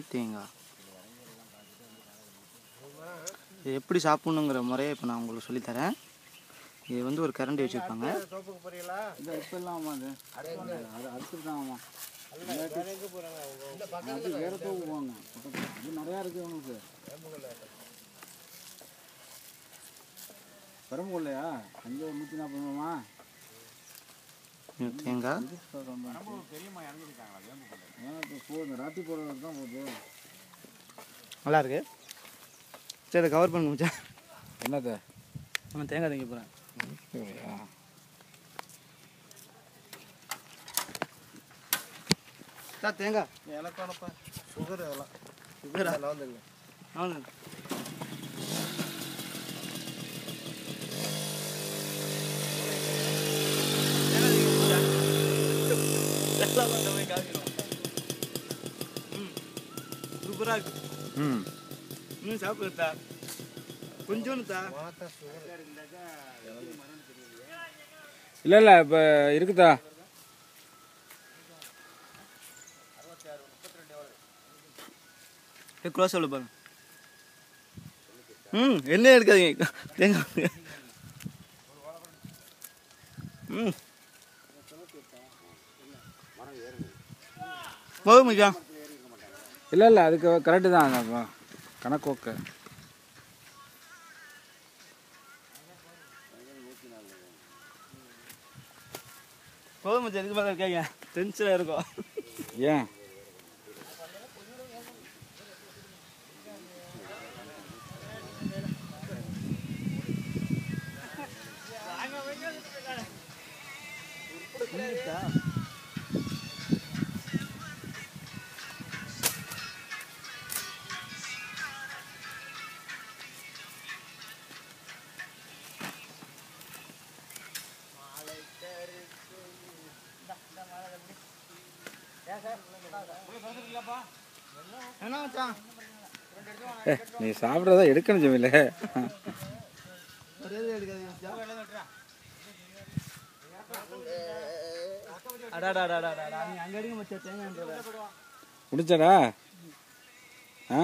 தேங்காய் இது எப்படி சாப்பிட்ணுங்கிற முறையை இப்போ நான் உங்களுக்கு சொல்லித்தரேன் இது வந்து ஒரு கரண்டி வச்சுருப்பாங்க தோப்புக்கு போறீங்களா இந்த இப்போ இல்லாமா அது அது அடுத்துட்டு தான் ஆமாம் எங்க போறாங்க அவங்க அது வேற தோப்பு போவாங்க பக்கத்துல. அது நிறையா இருக்குது உங்களுக்கு பெரம்புள்ளையா அங்கே நூற்றி நாற்பது ரூபாமா இது தேங்காய் ஏன்னா இப்போ போ இந்த ராத்தி போடுறது தான் போகுது நல்லா இருக்கு சரி அதை கவர் பண்ணு மச்சான் என்னது நான் தேங்காய் தங்க போகிறேன் சார் தேங்காய் எனக்கு வேணப்பா சுகர் அதெல்லாம் சுகரா அதெல்லாம் வந்துங்க ஆமாம் சூப்பராக இருக்கு ம் இன்னும் சாப்பிடுறதா கொஞ்சோன்னு தா மாத்தா சுகர் இல்லை இல்லை இப்போ இருக்குதா க்ளோஸ் அவ்வளோ பாருங்க ம் என்ன எடுக்காதீங்க தேங்காய் ம் போதும் மச்சான் இல்லை இல்லை அதுக்கு கரெக்டு தான் அப்போ கணக்கு ஓகே போதும் மச்சான் இதுக்கு மேலே இருக்காங்க டென்ஷனாக இருக்கும் ஏன் என்ன மச்சான் ஏ நீ சாப்பிட்றதா எடுக்கணும் ஜெமில ஒரே இது எடுக்காதீங்க மச்சான் அடாடாடாடாடா நீ அங்கே எடுங்க மச்சான் தேங்காய் முடிச்சடா ஆ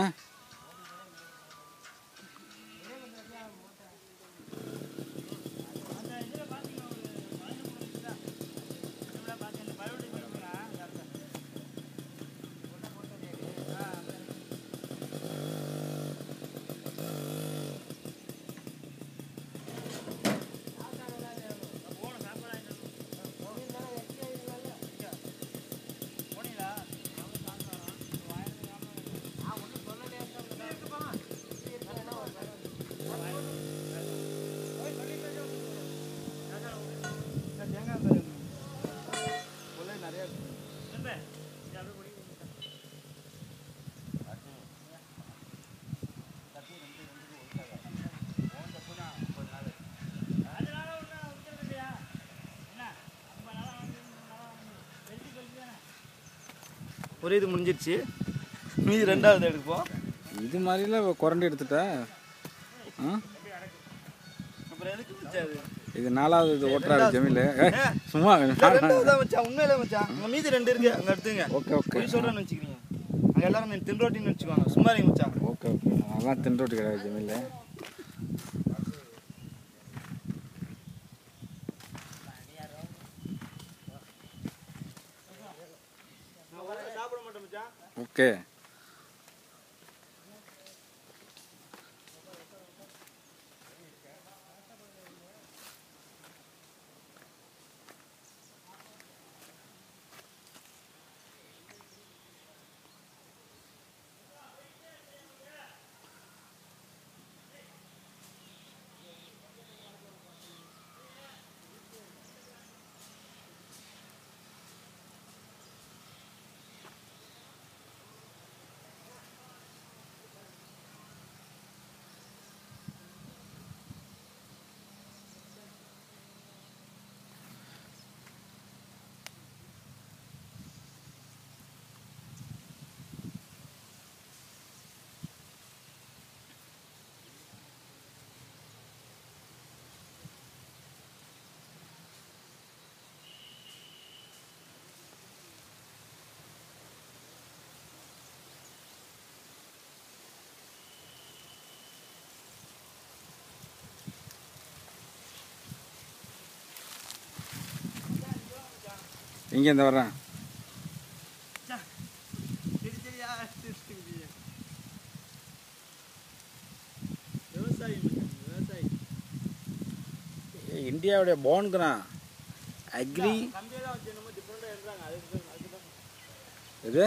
ஒரே இது முடிஞ்சிருச்சு மீதி ரெண்டாவது எடுப்போம் இது மாதிரிலாம் குரண்டி எடுத்துட்டா ஆ அப்புறம் எதுக்கு மச்சான் அது இது நாலாவது இது ஓட்டுறாரு ஜெமில் ஏ சும்மா ரெண்டாவது தான் மச்சான் உண்மையிலே மச்சான் அங்கே மீதி ரெண்டு இருக்கு அங்கே எடுத்துங்க ஓகே ஓகே பொய் சொல்கிறேன்னு வச்சுக்கிறீங்க அங்கே எல்லாரும் மீன் தின்ரோட்டின்னு வச்சுக்குவாங்க சும்மா இருங்க மச்சான் ஓகே ஓகே அதெல்லாம் தின்றுட்டு கிடையாது ஜெமில் சாப்பிட மாட்டேன் மச்சான் ஓகே இங்கே இந்த வர்றேன் ஏய், இந்தியாவுடைய போன்குறான் அக்ரி எது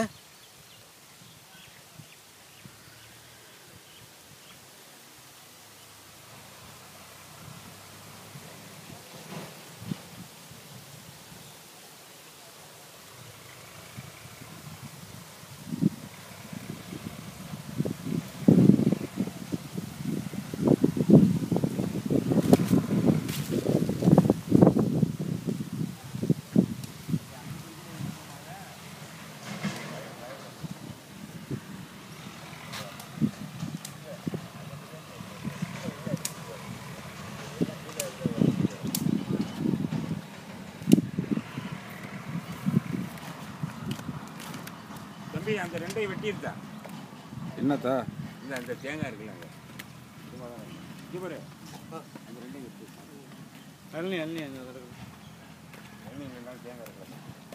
தம்பி அந்த ரெண்டையும் வெட்டியிருந்தா என்னத்தா இந்த அந்த தேங்காய் இருக்குல்ல அங்கே இது பாரு அந்த ரெண்டையும் வெட்டி அள்ளி அள்ளி அங்கே கிடக்கு தண்ணி இல்லைன்னா தேங்காய் இருக்குல்ல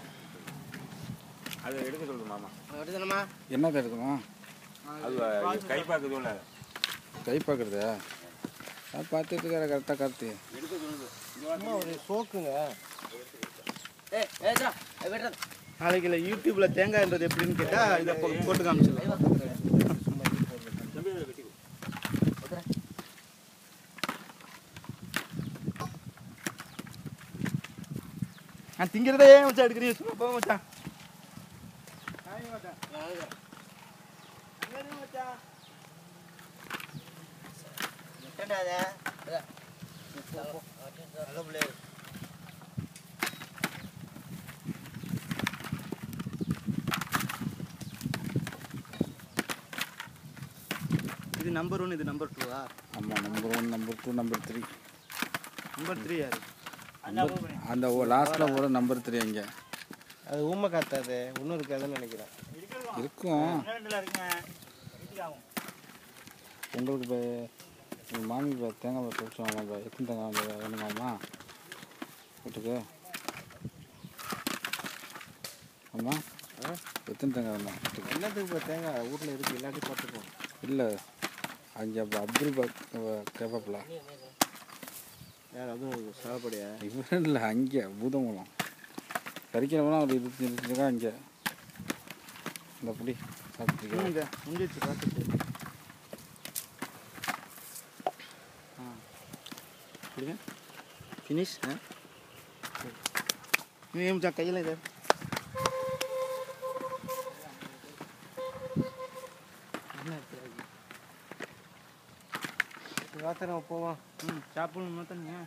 அதை எடுக்க சொல்லுது மாமா எடுத்துனமா என்னத்தை எடுக்கணும் அது கைப்பாக்குது உள்ள கை பார்க்குறதா நான் பார்த்துட்டு இருக்கிற கரெக்டாக கருத்து எடுக்க சொல்லுது சும்மா ஒரு சோக்குங்க நாளைக்கு இல்லை யூடியூப்பில் தேங்காய்ன்றது எப்படின்னு கேட்டால் இதை போ- போட்டு காமிச்சிடலாம் தம்பி அதை வெட்டி நான் திங்கிறதே ஏன் மச்சான் எடுக்கிறீங்க சும்மா போக மச்சான் இது நம்பர் ஒன் இது நம்பர் டூவா ஆமாம் number one number two number three number three யாரு அந்த லாஸ்ட்டில் ஒரு நம்பர் த்ரீ அங்கே அது ஊமை காத்தாது இன்னும் இருக்காதுன்னு நினைக்கிறேன் இருக்கும் உங்களுக்கு இப்போ உங்கள் மாமி இப்போ தேங்காய் பிடிச்சாமா இப்போ எத்தனை தேங்காய் வேணுமாம்மா வீட்டுக்கு ஆமாம் எத்தனை தேங்காய் வேணும் வீட்டுக்கு என்னத்துக்கு இப்போ தேங்காய் வீட்டில் இருக்கு இல்லாட்டி பார்த்துப்போம் இல்லை அங்கே இப்போ அப்துல் பக் கேட்பாப்புல யார் அதுவும் சாப்பிடையா இவர் இல்லை அங்கே பூதமூலம் பறிக்கிறவனா ஒரு இருபத்தி இருபத்தி ரூபா அங்கே இந்த புடி சாப்பிட்டுருக்கேன் இங்கே முடிஞ்சிச்சு பார்த்துட்டு ஆ கொடுங்க ஃபினிஷ் ஆ நீ மச்சான் கையில் இது வாத்த நம்ம போவோம் ம் சாப்பிடணும் மாத்தானுங்க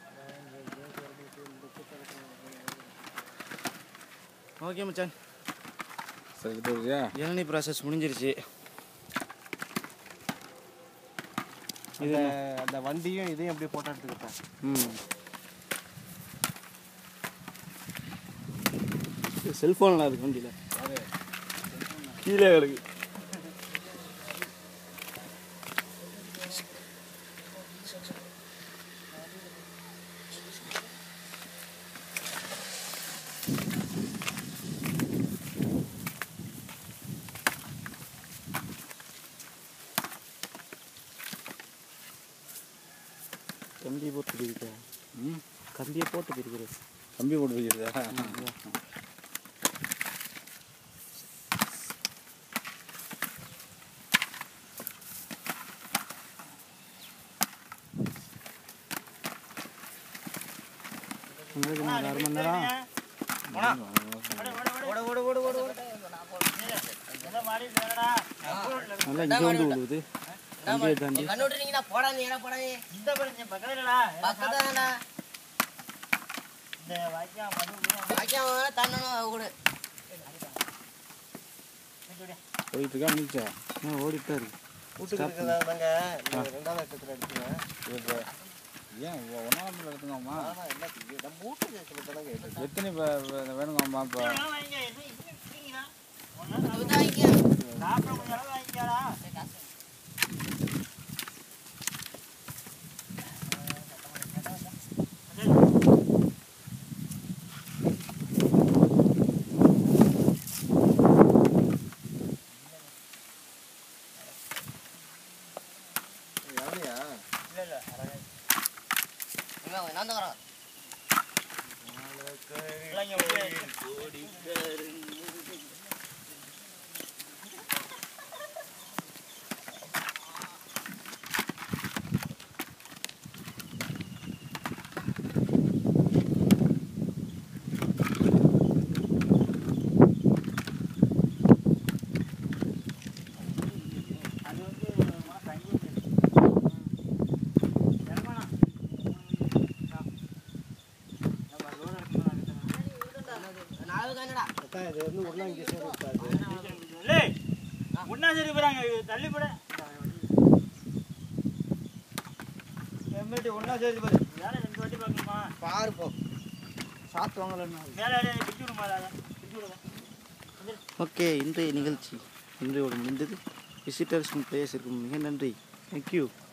ஓகே மச்சான் சரி எடுத்து வரியா இளநீ ப்ராசஸ் முடிஞ்சிருச்சு இது அந்த வண்டியும் இதையும் அப்படியே போட்டோ எடுத்துக்கிட்டேன் ம் செல்ஃபோன்லாம் இருக்கு வண்டியில் கீழே கிடக்கு கம்பியை போட்டு பிரிக்கிறேன் ம் கம்பியை போட்டு பிரிக்கிறேன் கம்பி போட்டு வைக்கிறதா உங்களுக்கு நான் அரை மணி நேரம் நல்லா இங்கே வந்து விழுவுது கம்பியை தாண்டி கண்டுபிடிங்களா போடாது ஏடா போடாது இந்த பக்கத்துல வாய்க்காம தண்ணனும் கூட போயிட்டு இருக்கா முடிச்சா ஆ ஓடிட்டு தான் இருக்கு வீட்டுக்கு இருக்கிறதாங்க ரெண்டாவது இடத்துல எடுத்துங்க ஏன் ஒன்றாம் நம்பர் எடுத்துங்கம்மா ஆனா என்ன நம்ம வீட்டுக்கு இருக்கிற தானங்க எடுத்து எத்தனை இப்போ வேணுங்கம்மா இப்போ வரேன் நான் தான் வரேன் நாலு தானடா அக்கா இது வந்து உள்ள இங்கே சேர்த்து ஒன்னா சரி போறாங்க தள்ளி போட எம்எல்டி ஒன்றா சேர்த்து பாரு வேலை ரெண்டு வாட்டி பார்க்கணுமா பாரு போ சாத்து வாங்கலன்னா மேலே பிடிச்சி விடுமா பிடிச்சி விடுங்க ஓகே இன்றைய நிகழ்ச்சி இன்றையோடு முடிந்தது விசிட்டர்ஸ் பிளேயர்ஸிற்கு மிக நன்றி தேங்க்யூ